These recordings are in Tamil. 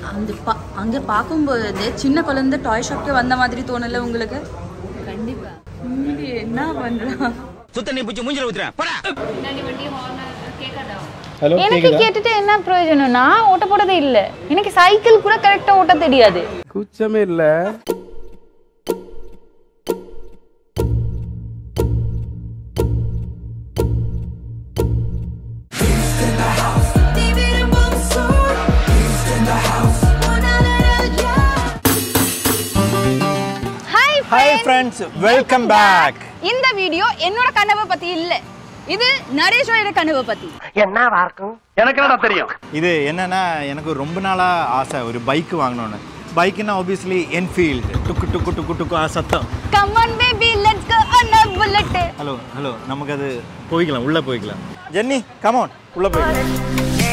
அந்த பா அங்கே பார்க்கும்போது சின்ன குழந்தை டாய் ஷாப்க்கு வந்த மாதிரி தோணல உங்களுக்கு கண்டிப்பா என்ன பண்றான் சுத்த நீ பிடிச்சி மூஞ்சில ஊத்துறேன் போடா ஹலோ எனக்கு கேட்டுட்டு என்ன பிரயோஜனம் நான் ஓட்ட போறதே இல்ல எனக்கு சைக்கிள் கூட கரெக்டா ஓட்ட தெரியாது கூச்சமே இல்ல hi hi friends welcome back இந்த வீடியோ என்னோட கனவை பத்தி இல்ல இது நரேஷோட கனவை பத்தி இது என்னன்னா எனக்கு ரொம்ப நாளா ஆசை ஒரு பைக் வாங்கணும்னு பைக்குன்னா ஆப்வியஸ்லி என்ஃபீல்டு டுக்கு டுக்கு டுக்கு டுக்கு ஆ சத்தம் come on baby let's go on a bullet hello hello நமக்கு அது போய்க்கலாம் உள்ள போய்க்கலாம் ஜென்னி கமான் உள்ள போய்க்கலாம்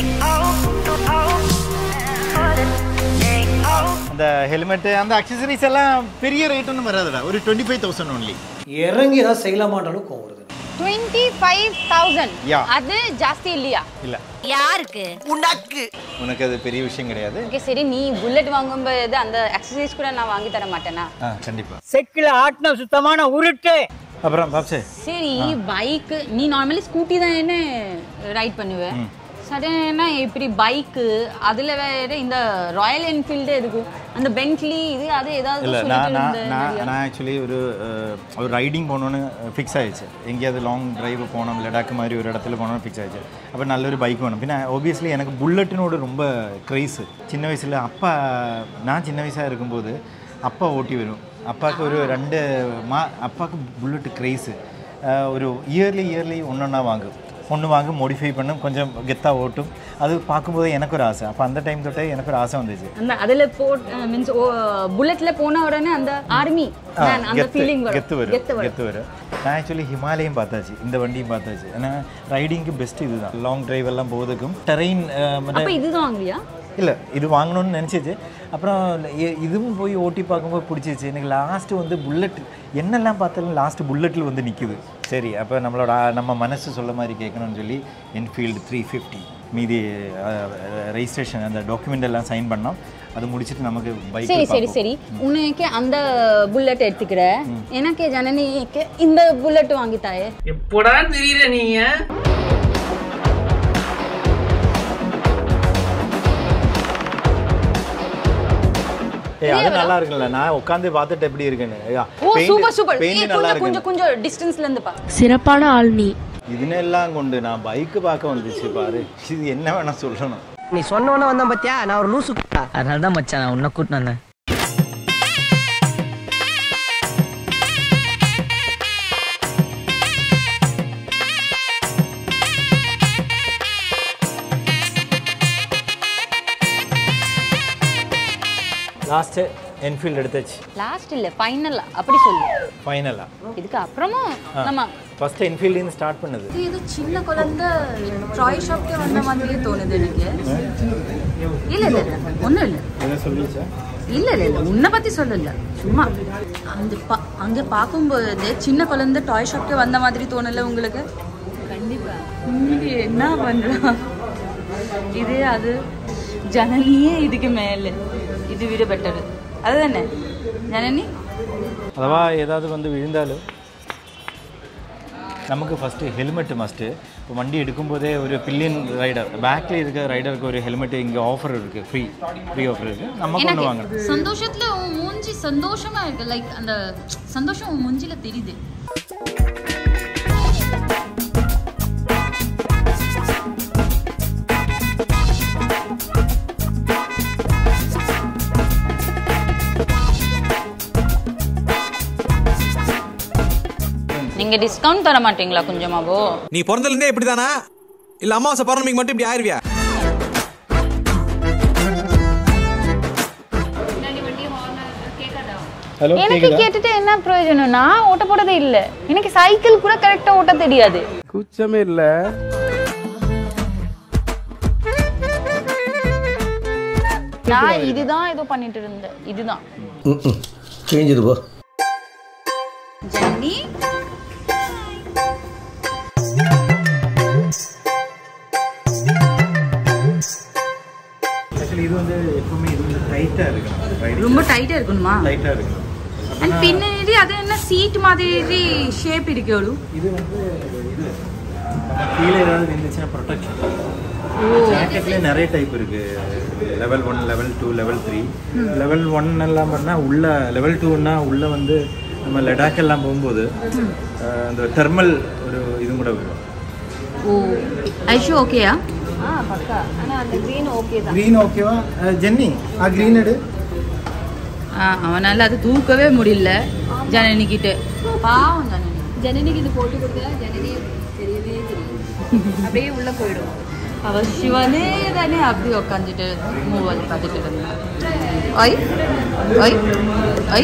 அந்த ஹெல்மெட் அந்த அக்சசரிஸ் எல்லாம் பெரிய ரேட் ஒன்றும் வராதுடா ஒரு டுவெண்ட்டி ஃபைவ் தௌசண்ட் ஒன்லி இறங்கி ஏதாவது செய்யலாமான்ற அளவுக்கு கோவம் வருது 25000 Yeah. அது ஜாஸ்தி இல்லையா இல்லை யாருக்கு உனக்கு அது பெரிய விஷயம் கிடையாது ஓகே சரி நீ புல்லட் வாங்கும்போது அந்த எக்ஸசைஸ் கூட நான் வாங்கி தர மாட்டேனா ஆ கண்டிப்பாக செக்கில் ஆட்டின சுத்தமான உருட்டு அப்புறம் பாப்சே சரி பைக் நீ நார்மலி ஸ்கூட்டி தான் என்ன ரைட் பண்ணுவேன் சடனா இப்படி பைக்கு அதுல வேற இந்த ராயல் என்ஃபீல்டு இருக்கும் அந்த பென்ட்லி இது அது ஏதாவது இல்லை சொல்லிட்டு நான் நான் இருந்த நான் நிறையா. நான் ஆக்சுவலி ஒரு அஹ், ஒரு ரைடிங் போகணுன்னு ஃபிக்ஸ் ஆயிடுச்சு எங்கேயாவது லாங் டிரைவ் போகணும் லடாக் மாதிரி ஒரு இடத்துல போகணும்னு ஃபிக்ஸ் ஆயிடுச்சு அப்போ நல்லொரு பைக் வேணும் பின்ன ஒபியஸ்லி எனக்கு புல்லட்டினோட ரொம்ப க்ரைஸு சின்ன வயசில் அப்பா நான் சின்ன வயசாக இருக்கும்போது அப்பா ஓட்டி வரும் அப்பாவுக்கு ஒரு ரெண்டு மா அப்பாவுக்கு புல்லட்டு க்ரைஸு ஒரு இயர்லி இயர்லி ஒன்றொன்னா வாங்கும் ஒன்று வாங்க மாடிஃபை பண்ணும் கொஞ்சம் கெத்தாக ஓட்டும் அது பார்க்கும்போது எனக்கு ஒரு ஆசை அப்போ அந்த டைம் தொட்டே எனக்கு ஒரு ஆசை வந்துச்சு அந்த அதுல போ மீன்ஸ் புல்லட்ல போன உடனே அந்த ஆர்மி ஆ, அந்த கெத்து ஃபீலிங் கெத்து வரும் வரும் கெத்து வரும் கெத்து வரும் நான் ஆக்சுவலி ஹிமாலயம் பார்த்தாச்சு இந்த வண்டியும் பார்த்தாச்சு ஏன்னா ரைடிங்க்கு பெஸ்ட் இதுதான் லாங் டிரைவ் எல்லாம் போகிறதுக்கும் டெரெயின் அப்ப இதுதான் வாங்கலையா இல்லை இது வாங்கணும்னு நினச்சிச்சு அப்புறம் இ- இதுவும் போய் ஓட்டி பார்க்கும்போது பிடிச்சிச்சு எனக்கு லாஸ்ட்டு வந்து புல்லட் என்னெல்லாம் பார்த்தாலும் லாஸ்ட் புல்லட்டில் வந்து நிற்குது சரி அப்போ நம்மளோட ஆ- நம்ம மனசு சொல்ல மாதிரி கேட்கணும்னு சொல்லி என்ஃபீல்டு த்ரீ ஃபிஃப்டி மீதி ரெஜிஸ்ட்ரேஷன் அந்த டாக்குமெண்ட் எல்லாம் சைன் பண்ணோம் அது முடிச்சிட்டு நமக்கு பைக் சரி சரி சரி உனக்கு அந்த புல்லட் எடுத்துக்கிற எனக்கு ஜனனிக்கு இந்த புல்லட் வாங்கி தாயே எப்படா தெரியல நீங்க ஏய் அது நல்லா இருக்குல்ல நான் உட்காந்து பார்த்துட்டு எப்படி இருக்குன்னு ஓ சூப்பர் சூப்பர் பெயிண்ட் நல்லா கொஞ்சம் இருக்கு கொஞ்சம் கொஞ்சம் டிஸ்டன்ஸ்ல இருந்து பா சிறப்பான ஆள் நீ ഇതിനെല്ലാം കൊണ്ട് நான் பைக்கு பார்க்க வந்துச்சு பாரு இது என்ன வேணா சொல்லணும் நீ சொன்னவன வந்தேன் பாத்தியா நான் ஒரு லூசு அதனால தான் மச்சான் நான் உன்னை கூட்டினு வந்தேன் லாஸ்ட்டு என்ஃபீல்டு எடுத்தாச்சு லாஸ்ட் இல்ல ஃபைனல் அப்படி சொல்லு ஃபைனலாக இதுக்கு அப்புறமும் நம்ம ஃபஸ்ட்டு என்ஃபீல்டு ஸ்டார்ட் பண்ணுது இது சின்ன குழந்தை டாய் ஷாப்க்கு வந்த மாதிரியே தோணுது எனக்கு இல்ல இல்ல இல்ல ஒண்ணும் இல்ல என்ன சொல்லிச்சா இல்ல இல்ல இல்ல உன்னை பத்தி சொல்லல சும்மா அந்த பா அங்க பார்க்கும்போது சின்ன குழந்தை டாய் ஷாப்க்கு வந்த மாதிரி தோணல உங்களுக்கு கண்டிப்பா என்ன பண்றான் இது அது ஜனனியே இதுக்கு மேல இது விட பெட்டர் அதுதானே ஜனனி அதுவா ஏதாவது வந்து விழுந்தாலும் நமக்கு ஃபஸ்ட்டு ஹெல்மெட் மஸ்ட்டு இப்போ வண்டி எடுக்கும்போதே ஒரு பில்லியன் ரைடர் பேக்கில் இருக்க ரைடருக்கு ஒரு ஹெல்மெட் இங்கே ஆஃபர் இருக்குது ஃப்ரீ ஃப்ரீ ஆஃபர் இருக்குது நம்ம கொண்டு வாங்கணும் சந்தோஷத்துல உன் மூஞ்சி சந்தோஷமா இருக்கு லைக் அந்த சந்தோஷம் உன் மூஞ்சில தெரியுது நீங்க டிஸ்கவுண்ட் தர மாட்டீங்களா கொஞ்சமாவோ நீ பிறந்தல இருந்தே இப்படிதானா இல்ல அமாவாசை பௌர்ணமிக்கு மட்டும் இப்படி ஆயிருவியா ஹலோ எனக்கு கேட்டுட்டு என்ன பிரயோஜனம் நான் ஓட்ட போறதே இல்ல எனக்கு சைக்கிள் கூட கரெக்டா ஓட்ட தெரியாது கூச்சமே இல்ல நான் இதுதான் ஏதோ பண்ணிட்டு இருந்தேன் இதுதான் கிழிஞ்சது போ ஜனனி ஆக்சுவலி இது வந்து எப்போ எப்பவுமே இது வந்து டைட்டாக இருக்கணும் ரொம்ப டைட்டா இருக்கணுமா டைட்டாக இருக்கணும் அண்ட் பின்னாடி அது என்ன சீட் மாதிரி ஷேப் இருக்கோளு இது வந்து இது நம்ம கீழே ஏதாவது விழுந்துச்சுன்னா ப்ரொடெக்ஷன் ஜாக்கெட்லேயே நிறைய டைப் இருக்கு level one level two level three level one எல்லாம் பண்ணால் உள்ள லெவல் டூன்னா உள்ள வந்து நம்ம லடாக் எல்லாம் போகும்போது அஹ், அந்த தெர்மல் ஒரு இதுவும் கூட வரும் ஓ ஐஷு ஓகேயா ஆ பக்கா ஆனா அந்த green ஓகே தான் க்ரீன் ஓகேவா ஜென்னி ஆ க்ரீன் எடு அவனால அது தூக்கவே முடியல ஜனனி கிட்ட பாவம் ஜனனி ஜனனிக்கு இது போட்டு கொடுத்தா ஜனனி தெரியவே தெரியும் அப்படியே உள்ள போயிடும் அவ சிவனே தானே அப்படி உட்காந்துட்டு மூவல் பார்த்துட்டு இருந்தான் ஐ ஐ ஐ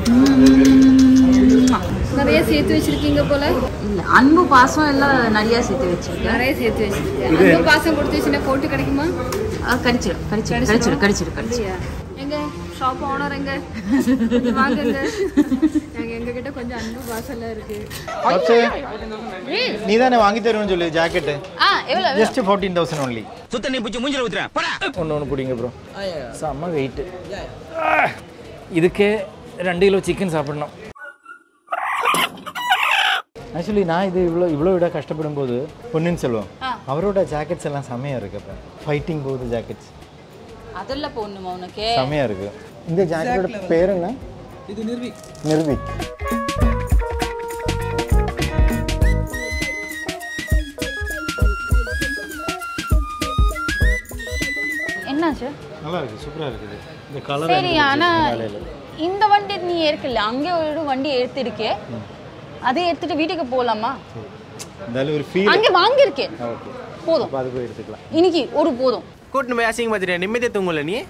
நிறைய சேர்த்து வச்சிருக்கீங்க போல இல்ல அன்பு பாசம் எல்லாம் நிறைய சேர்த்து வச்சிருக்கேன் நிறைய சேர்த்து வச்சிருக்கேன் அந்த பாசம் கொடுத்து வச்சுன்னா போட்டு கிடைக்குமா அஹ் கடிச்சிடும் கடிச்சிடும் கடிச்சிடும் கடிச்சிடும் கடிச்சிடும் எங்க ஷாப் ஓனர் எங்க வாங்குங்க நாங்க எங்க கிட்ட கொஞ்சம் அன்பு பாசம் எல்லாம் இருக்கு நீ தானே வாங்கி தருவேன்னு சொல்லு ஜாக்கெட்டு ஆ எவ்வளவு ஜஸ்ட் ஃபோர்டீன் தௌசண்ட் ஒன்லி சுத்த நீ பிடிச்சி மூஞ்சில ஊத்துறேன் ஒன்று ஒன்று பிடிங்க ப்ரோ செம்ம வெயிட்டு இதுக்கே ரெண்டு கிலோ சிக்கன் சாப்பிடணும் ஆக்சுவலி நான் இது இவ்வளோ இவ்வளோ விட கஷ்டப்படும் போது பொன்னியின் செல்வம் அவரோட ஜாக்கெட்ஸ் எல்லாம் செம்மையாக இருக்கு அப்போ ஃபைட்டிங் போகுது ஜாக்கெட்ஸ் அதெல்லாம் போடணுமா உனக்கு செம்மையாக இருக்கு இந்த ஜாக்கெட்டோட பேர் என்ன இது நிர்விக் நிர்விக் என்னாச்சு நல்லா இருக்கு சூப்பராக இருக்குது இந்த கலர் சரி ஆனா இந்த வண்டி நீ எடுக்கல அங்கே ஒரு வண்டி எடுத்திருக்கே அதை எடுத்துட்டு வீட்டுக்கு போலாமா இருந்தாலும் ஒரு ஃபீல் அங்கே வாங்கியிருக்கேன் ஓகே போதும் அப்போ அது போய் எடுத்துக்கலாம் இன்னைக்கு ஒரு போதும் கூட்டின்னு போய் அசிங்க பார்த்துட்டு நிம்மதியாக தூங்கல நீ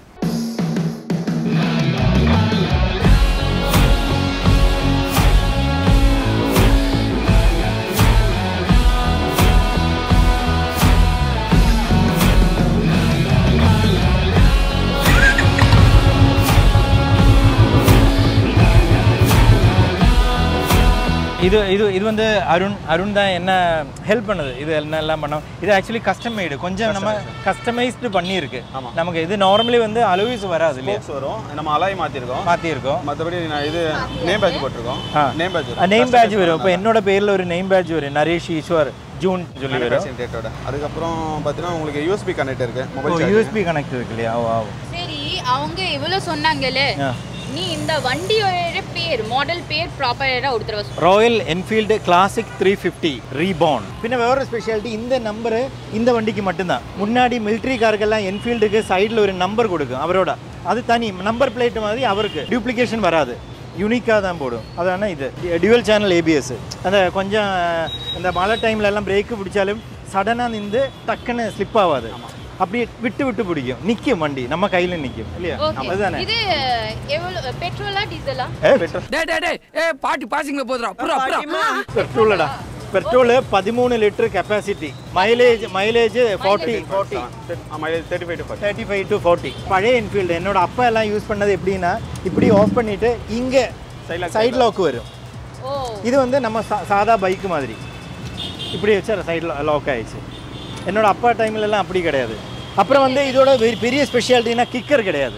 இது இது இது வந்து அருண் அருண் தான் என்ன ஹெல்ப் பண்ணுது இது என்ன எல்லாம் பண்ணோம் இது ஆக்சுவலி கஸ்டம் மேடு கொஞ்சம் நம்ம கஸ்டமைஸ்டு பண்ணியிருக்கு நமக்கு இது நார்மலி வந்து அலோவிஸ் வராது இல்லையா வரும் நம்ம அலாய் மாற்றிருக்கோம் மாற்றிருக்கோம் மற்றபடி நான் இது நேம் பேட்ச் போட்டிருக்கோம் நேம் பேட்ச் நேம் பேட்ச் வரும் இப்போ என்னோட பேரில் ஒரு நேம் பேட்ச் வரும் நரேஷ் ஈஸ்வர் ஜூன் சொல்லி வரும் டேட்டோட அதுக்கப்புறம் பார்த்தீங்கன்னா உங்களுக்கு யூஎஸ்பி கனெக்ட் இருக்கு ஓ மொபைல் யூஎஸ்பி கனெக்ட் இருக்கு இல்லையா ஓ ஆ சரி அவங்க இவ்வளவு சொன்னாங்கல்ல ஆ. நீ இந்த வண்டியோட பேர் மாடல் பேர் ப்ராப்பரா ஒரு தடவை சொல்லு. Royal Enfield Classic three fifty reborn பின்ன வேற ஸ்பெஷாலிட்டி இந்த நம்பரு இந்த வண்டிக்கு மட்டும்தான் முன்னாடி மிலிட்ரி காருக்கெல்லாம் என்ஃபீல்டுக்கு சைடில் ஒரு நம்பர் கொடுக்கும் அவரோட அது தனி நம்பர் பிளேட் மாதிரி அவருக்கு டூப்ளிகேஷன் வராது யூனிக்காக தான் போடும் அதான இது டியூவல் சேனல் ஏபிஎஸ் அந்த கொஞ்சம் இந்த மழை டைம்ல எல்லாம் பிரேக்கு பிடிச்சாலும் சடனாக நின்று டக்குன்னு ஸ்லிப் ஆகாது அப்படியே விட்டு விட்டு பிடிக்கும் நிற்கும் வண்டி நம்ம கையில் நிற்கும் இல்லையா அதுதானே இது எவ்வளவு பெட்ரோலா டீசலா ஏ பெட்ரோல் டே டே டே ஏ பாட்டி பாசிங்ல போதுடா புறா புறா பெட்ரோலடா பெட்ரோல் பதிமூணு litre capacity mileage mileage forty forty mileage thirty five to forty thirty five to forty பழைய என்ஃபீல்டு என்னோட அப்பா எல்லாம் யூஸ் பண்ணது எப்படின்னா இப்படி ஆஃப் பண்ணிட்டு இங்கே சைட் லாக் வரும் ஓ இது வந்து நம்ம சா- சாதா பைக் மாதிரி இப்படி வச்சா சைடில் லாக் ஆயிடுச்சு என்னோட அப்பா டைம்ல எல்லாம் அப்படி கிடையாது அப்புறம் வந்து இதோட வெ- பெரிய ஸ்பெஷாலிட்டினா கிக்கர் கிடையாது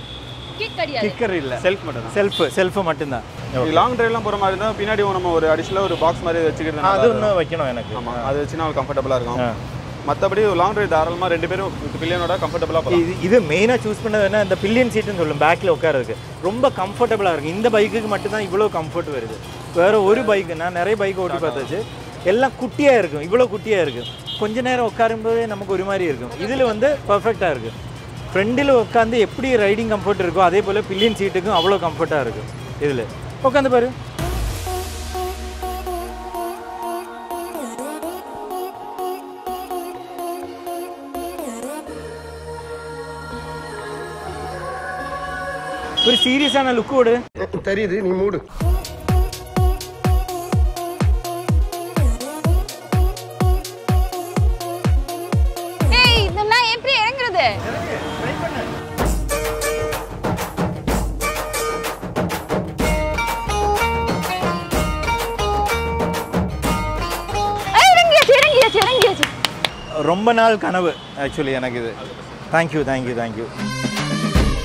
கிக் கிடையாது கிக்கர் இல்லை செல்ஃப் மட்டும் தான் செல்ஃப் செல்ஃப் மட்டும்தான் லாங் டிரைவ்லாம் போகிற மாதிரி இருந்தால் பின்னாடி நம்ம ஒரு அடிஷனலாக ஒரு பாக்ஸ் மாதிரி வச்சுக்கிறது அது இன்னும் வைக்கணும் எனக்கு ஆமாம் அது வச்சுன்னா கம்ஃபர்டபுளாக இருக்கும் ஆ. மற்றபடி லாங் டிரைவ் தாராளமாக ரெண்டு பேரும் பில்லியனோட கம்ஃபர்டபுளாக போகலாம் இது இது மெயினாக சூஸ் பண்ணது என்ன இந்த பில்லியன் சீட்டுன்னு சொல்லும் பேக்கில் உட்காரதுக்கு ரொம்ப கம்ஃபர்டபுளாக இருக்குது இந்த பைக்குக்கு மட்டும்தான் இவ்வளோ கம்ஃபர்ட் வருது வேற ஒரு பைக்கு நான் நிறைய பைக் ஓட்டி பார்த்தாச்சு எல்லாம் குட்டியாக இருக்கும் இவ்வளோ குட்டியாக இருக்கும் கொஞ்ச நேரம் உட்காரும்போதே நமக்கு ஒரு மாதிரி இருக்கும் இதில் வந்து பர்ஃபெக்டாக இருக்குது ஃப்ரெண்டில் உட்காந்து எப்படி ரைடிங் கம்ஃபர்ட் இருக்கோ அதே போல் பில்லியன் சீட்டுக்கும் அவ்வளோ கம்ஃபர்ட்டாக இருக்கும் இதில் உட்காந்து பாரு ஒரு சீரியஸான லுக் கொடு தெரியுது நீ மூடு ஏய் இதெல்லாம் எப்படி இறங்குறது ஏய், இறங்கியாச்சு இறங்கியாச்சு இறங்கியாச்சு ரொம்ப நாள் கனவு ஆக்சுவலி எனக்கு இது தேங்க்யூ தேங்க்யூ தேங்க்யூ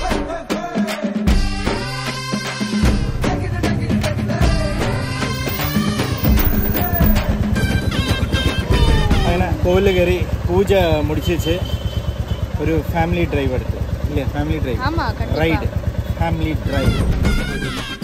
കോവിലിൽ കയറി പൂജ മുടിച്ച് ഒരു ഫാമിലി ഡ്രൈവ് എടുത്തു ഇല്ലേ ഫാമിലി ഡ്രൈവ് ஆமா கண்டிப்பா റൈഡ് ഫാമിലി ഡ്രൈവ്